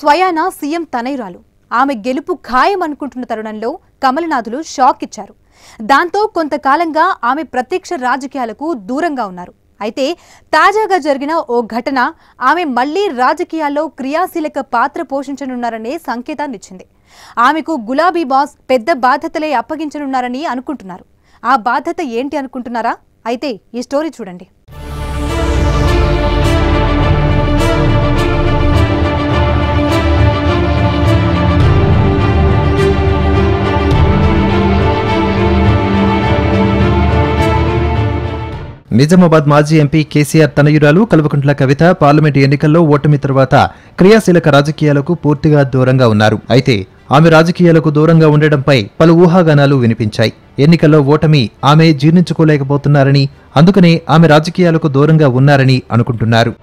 స్వయాన సీఎం తనయురాలు ఆమె గెలుపు ఖాయం అనుకుంటున్న తరుణంలో కమలనాథులు షాక్ ఇచ్చారు దాంతో కొంతకాలంగా ఆమె ప్రత్యక్ష రాజకీయాలకు దూరంగా ఉన్నారు అయితే తాజాగా జరిగిన ఓ ఘటన ఆమె మళ్లీ రాజకీయాల్లో క్రియాశీలక పాత్ర పోషించనున్నారనే సంకేతాన్నిచ్చింది ఆమెకు గులాబీ బాస్ పెద్ద బాధ్యతలే అప్పగించనున్నారని అనుకుంటున్నారు ఆ బాధ్యత ఏంటి అనుకుంటున్నారా అయితే ఈ స్టోరీ చూడండి నిజామాబాద్ మాజీ ఎంపీ కేసీఆర్ తనయురాలు కల్వకుంట్ల కవిత పార్లమెంటు ఎన్నికల్లో ఓటమి తర్వాత క్రియాశీలక రాజకీయాలకు పూర్తిగా దూరంగా ఉన్నారు అయితే ఆమె రాజకీయాలకు దూరంగా ఉండడంపై పలు ఊహాగానాలు వినిపించాయి ఎన్నికల్లో ఓటమి ఆమె జీర్ణించుకోలేకపోతున్నారని అందుకనే ఆమె రాజకీయాలకు దూరంగా ఉన్నారని అనుకుంటున్నారు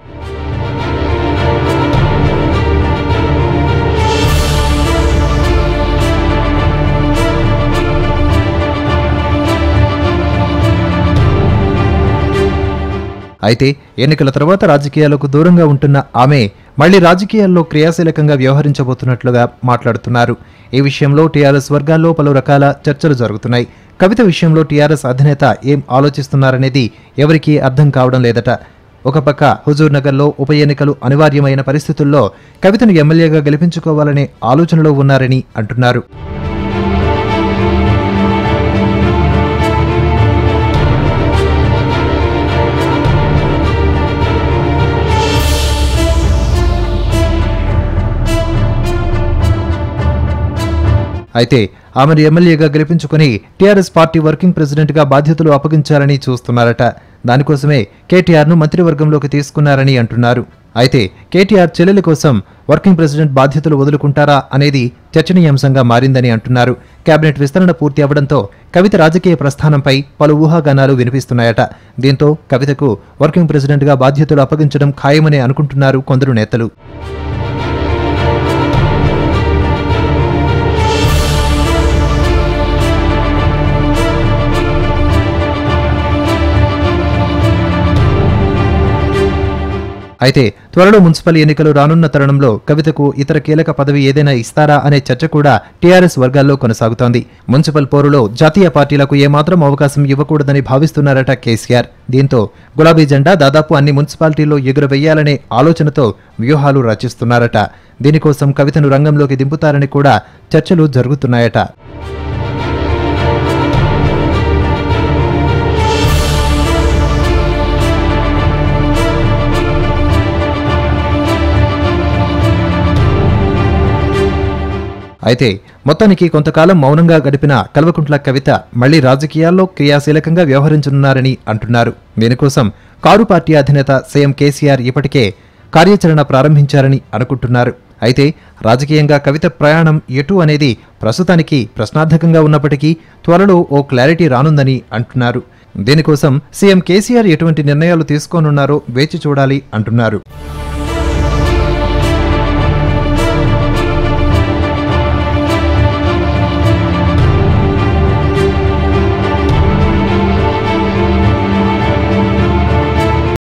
అయితే ఎన్నికల తర్వాత రాజకీయాలకు దూరంగా ఉంటున్న ఆమె మళ్లీ రాజకీయాల్లో క్రియాశీలకంగా వ్యవహరించబోతున్నట్లుగా మాట్లాడుతున్నారు ఈ విషయంలో టీఆర్ఎస్ వర్గాల్లో పలు రకాల చర్చలు జరుగుతున్నాయి కవిత విషయంలో టీఆర్ఎస్ అధినేత ఏం ఆలోచిస్తున్నారనేది ఎవరికీ అర్థం కావడం లేదట ఒక పక్క హుజూర్ నగర్లో ఉప ఎన్నికలు అనివార్యమైన పరిస్థితుల్లో కవితను ఎమ్మెల్యేగా గెలిపించుకోవాలనే ఆలోచనలో ఉన్నారని అంటున్నారు అయితే ఆమెను ఎమ్మెల్యేగా గెలిపించుకుని టీఆర్ఎస్ పార్టీ వర్కింగ్ ప్రెసిడెంట్గా బాధ్యతలు అప్పగించాలని చూస్తున్నారట దానికోసమే కేటీఆర్ను మంత్రివర్గంలోకి తీసుకున్నారని అంటున్నారు అయితే కేటీఆర్ చెల్లెలి కోసం వర్కింగ్ ప్రెసిడెంట్ బాధ్యతలు వదులుకుంటారా అనేది చర్చనీయాంశంగా మారిందని అంటున్నారు కేబినెట్ విస్తరణ పూర్తి అవడంతో కవిత రాజకీయ ప్రస్థానంపై పలు ఊహాగానాలు వినిపిస్తున్నాయట దీంతో కవితకు వర్కింగ్ ప్రెసిడెంట్గా బాధ్యతలు అప్పగించడం ఖాయమని అనుకుంటున్నారు కొందరు నేతలు అయితే త్వరలో మున్సిపల్ ఎన్నికలు రానున్న తరుణంలో కవితకు ఇతర కీలక పదవి ఏదైనా ఇస్తారా అనే చర్చ కూడా టీఆర్ఎస్ వర్గాల్లో కొనసాగుతోంది మున్సిపల్ పోరులో జాతీయ పార్టీలకు ఏమాత్రం అవకాశం ఇవ్వకూడదని భావిస్తున్నారట కేసీఆర్ దీంతో గులాబీ జెండా దాదాపు అన్ని మున్సిపాలిటీల్లో ఎగురవేయాలనే ఆలోచనతో వ్యూహాలు రచిస్తున్నారట దీనికోసం కవితను రంగంలోకి దింపుతారని కూడా చర్చలు జరుగుతున్నాయట అయితే మొత్తానికి కొంతకాలం మౌనంగా గడిపిన కల్వకుంట్ల కవిత మళ్లీ రాజకీయాల్లో క్రియాశీలకంగా వ్యవహరించనున్నారని అంటున్నారు దీనికోసం కారు పార్టీ అధినేత సీఎం కేసీఆర్ ఇప్పటికే కార్యాచరణ ప్రారంభించారని అనుకుంటున్నారు అయితే రాజకీయంగా కవిత ప్రయాణం ఎటు అనేది ప్రస్తుతానికి ప్రశ్నార్థకంగా ఉన్నప్పటికీ త్వరలో ఓ క్లారిటీ రానుందని అంటున్నారు దీనికోసం సీఎం కేసీఆర్ ఎటువంటి నిర్ణయాలు తీసుకోనున్నారో వేచి చూడాలి అంటున్నారు